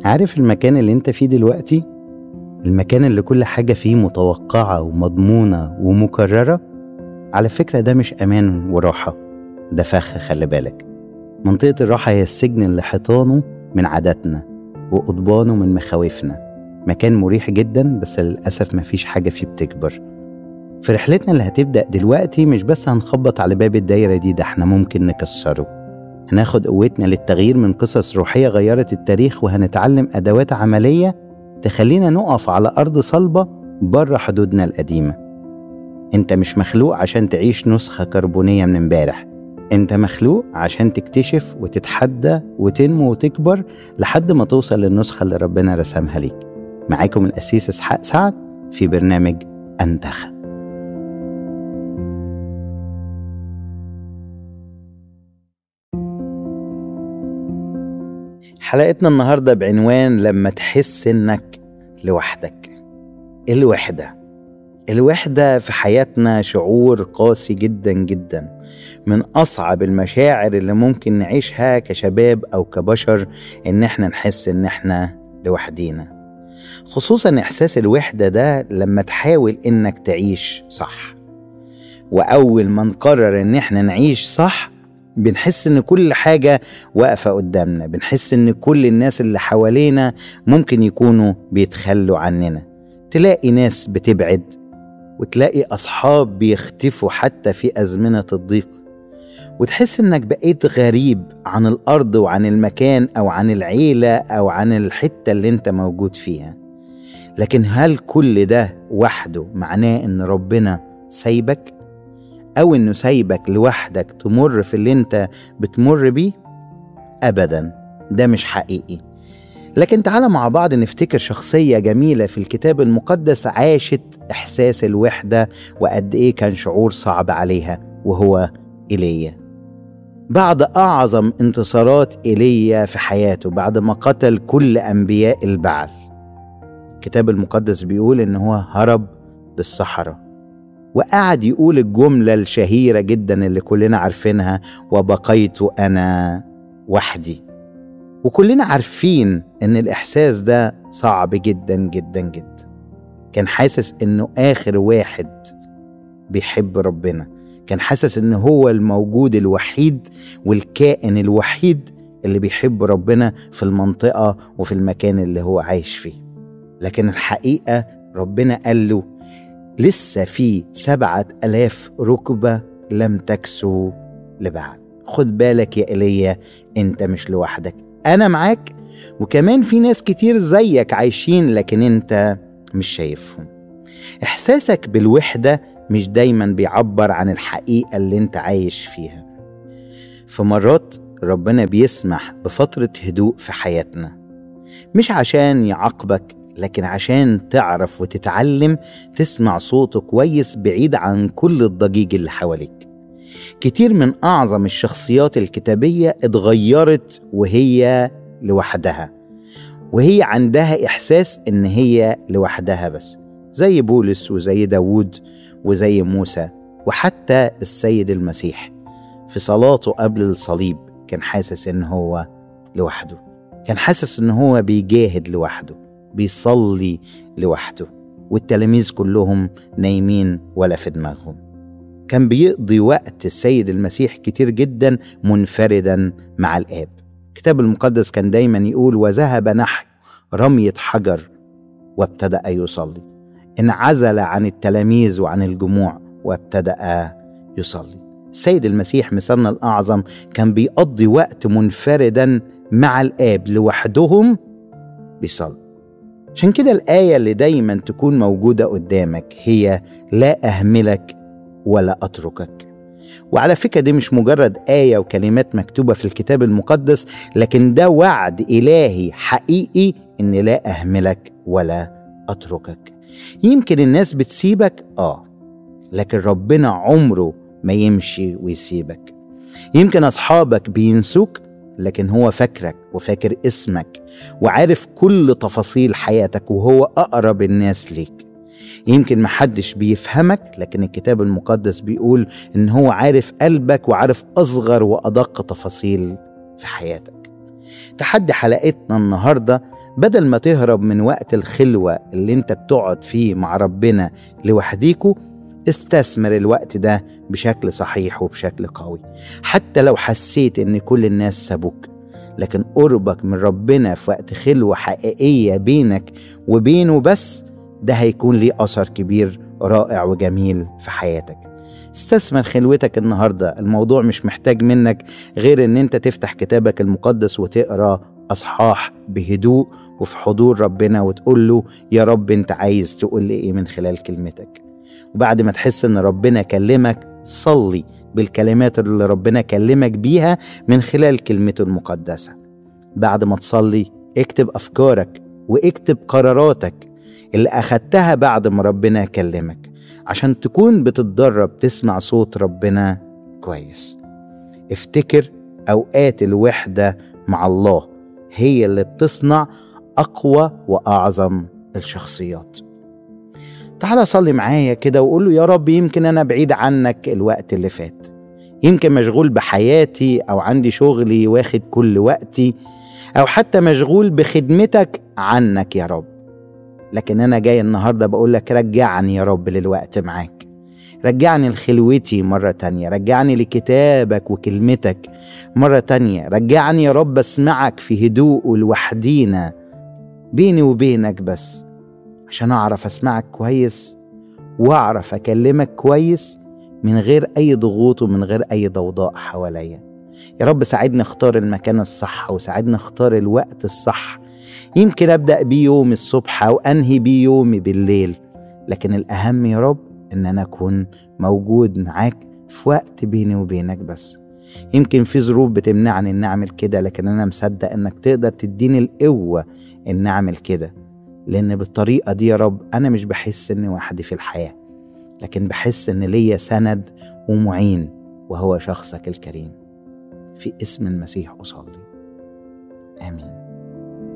عارف المكان اللي انت فيه دلوقتي المكان اللي كل حاجة فيه متوقعة ومضمونة ومكررة على فكرة ده مش أمان وراحة ده فخ خلي بالك منطقة الراحة هي السجن اللي حيطانه من عاداتنا وقضبانه من مخاوفنا مكان مريح جدا بس للأسف مفيش حاجة فيه بتكبر في رحلتنا اللي هتبدأ دلوقتي مش بس هنخبط على باب الدايرة دي ده احنا ممكن نكسره هناخد قوتنا للتغيير من قصص روحية غيرت التاريخ وهنتعلم أدوات عملية تخلينا نقف على أرض صلبة بره حدودنا القديمة انت مش مخلوق عشان تعيش نسخة كربونية من امبارح انت مخلوق عشان تكتشف وتتحدى وتنمو وتكبر لحد ما توصل للنسخة اللي ربنا رسمها ليك معاكم الأسيس إسحاق سعد في برنامج أنتخب حلقتنا النهارده بعنوان لما تحس انك لوحدك الوحده الوحده في حياتنا شعور قاسي جدا جدا من اصعب المشاعر اللي ممكن نعيشها كشباب او كبشر ان احنا نحس ان احنا لوحدينا خصوصا احساس الوحده ده لما تحاول انك تعيش صح واول ما نقرر ان احنا نعيش صح بنحس ان كل حاجة واقفة قدامنا بنحس ان كل الناس اللي حوالينا ممكن يكونوا بيتخلوا عننا تلاقي ناس بتبعد وتلاقي أصحاب بيختفوا حتى في أزمنة الضيق وتحس انك بقيت غريب عن الأرض وعن المكان أو عن العيلة أو عن الحتة اللي انت موجود فيها لكن هل كل ده وحده معناه ان ربنا سايبك؟ أو إنه سايبك لوحدك تمر في اللي أنت بتمر بيه؟ أبدا ده مش حقيقي لكن تعالى مع بعض نفتكر شخصية جميلة في الكتاب المقدس عاشت إحساس الوحدة وقد إيه كان شعور صعب عليها وهو إيليا بعد أعظم انتصارات إيليا في حياته بعد ما قتل كل أنبياء البعل الكتاب المقدس بيقول إن هو هرب للصحراء وقعد يقول الجملة الشهيرة جدا اللي كلنا عارفينها وبقيت أنا وحدي وكلنا عارفين إن الإحساس ده صعب جدا جدا جدا كان حاسس إنه آخر واحد بيحب ربنا كان حاسس إن هو الموجود الوحيد والكائن الوحيد اللي بيحب ربنا في المنطقة وفي المكان اللي هو عايش فيه لكن الحقيقة ربنا قال له لسه في سبعة ألاف ركبة لم تكسو لبعد خد بالك يا إيليا أنت مش لوحدك أنا معاك وكمان في ناس كتير زيك عايشين لكن أنت مش شايفهم إحساسك بالوحدة مش دايما بيعبر عن الحقيقة اللي أنت عايش فيها في مرات ربنا بيسمح بفترة هدوء في حياتنا مش عشان يعاقبك لكن عشان تعرف وتتعلم تسمع صوته كويس بعيد عن كل الضجيج اللي حواليك كتير من أعظم الشخصيات الكتابية اتغيرت وهي لوحدها وهي عندها إحساس إن هي لوحدها بس زي بولس وزي داوود وزي موسى وحتى السيد المسيح في صلاته قبل الصليب كان حاسس إن هو لوحده كان حاسس إن هو بيجاهد لوحده بيصلي لوحده والتلاميذ كلهم نايمين ولا في دماغهم كان بيقضي وقت السيد المسيح كتير جدا منفردا مع الآب الكتاب المقدس كان دايما يقول وذهب نحو رمية حجر وابتدأ يصلي انعزل عن التلاميذ وعن الجموع وابتدأ يصلي السيد المسيح مثلنا الأعظم كان بيقضي وقت منفردا مع الآب لوحدهم بيصلي عشان كده الآية اللي دايما تكون موجودة قدامك هي لا أهملك ولا أتركك وعلى فكرة دي مش مجرد آية وكلمات مكتوبة في الكتاب المقدس لكن ده وعد إلهي حقيقي إن لا أهملك ولا أتركك يمكن الناس بتسيبك آه لكن ربنا عمره ما يمشي ويسيبك يمكن أصحابك بينسوك لكن هو فاكرك وفاكر اسمك وعارف كل تفاصيل حياتك وهو أقرب الناس ليك يمكن محدش بيفهمك لكن الكتاب المقدس بيقول إن هو عارف قلبك وعارف أصغر وأدق تفاصيل في حياتك تحدي حلقتنا النهارده بدل ما تهرب من وقت الخلوة اللي انت بتقعد فيه مع ربنا لوحديكوا استثمر الوقت ده بشكل صحيح وبشكل قوي حتى لو حسيت ان كل الناس سابوك لكن قربك من ربنا في وقت خلوة حقيقية بينك وبينه بس ده هيكون ليه أثر كبير رائع وجميل في حياتك استثمر خلوتك النهاردة الموضوع مش محتاج منك غير ان انت تفتح كتابك المقدس وتقرأ أصحاح بهدوء وفي حضور ربنا وتقول له يا رب انت عايز تقول لي ايه من خلال كلمتك وبعد ما تحس ان ربنا كلمك صلي بالكلمات اللي ربنا كلمك بيها من خلال كلمته المقدسة بعد ما تصلي اكتب أفكارك واكتب قراراتك اللي أخدتها بعد ما ربنا كلمك عشان تكون بتتدرب تسمع صوت ربنا كويس افتكر أوقات الوحدة مع الله هي اللي بتصنع أقوى وأعظم الشخصيات تعالى صلي معايا كده وقول له يا رب يمكن أنا بعيد عنك الوقت اللي فات يمكن مشغول بحياتي أو عندي شغلي واخد كل وقتي أو حتى مشغول بخدمتك عنك يا رب لكن أنا جاي النهاردة بقول لك رجعني يا رب للوقت معاك رجعني لخلوتي مرة تانية رجعني لكتابك وكلمتك مرة تانية رجعني يا رب اسمعك في هدوء ولوحدينا بيني وبينك بس عشان أعرف أسمعك كويس وأعرف أكلمك كويس من غير أي ضغوط ومن غير أي ضوضاء حواليا يا رب ساعدني اختار المكان الصح وساعدني اختار الوقت الصح يمكن ابدا بيه يومي الصبح او انهي بيه يومي بالليل لكن الاهم يا رب ان انا اكون موجود معاك في وقت بيني وبينك بس يمكن في ظروف بتمنعني ان اعمل كده لكن انا مصدق انك تقدر تديني القوه ان اعمل كده لان بالطريقه دي يا رب انا مش بحس اني وحدي في الحياه لكن بحس ان ليا سند ومعين وهو شخصك الكريم في اسم المسيح اصلي امين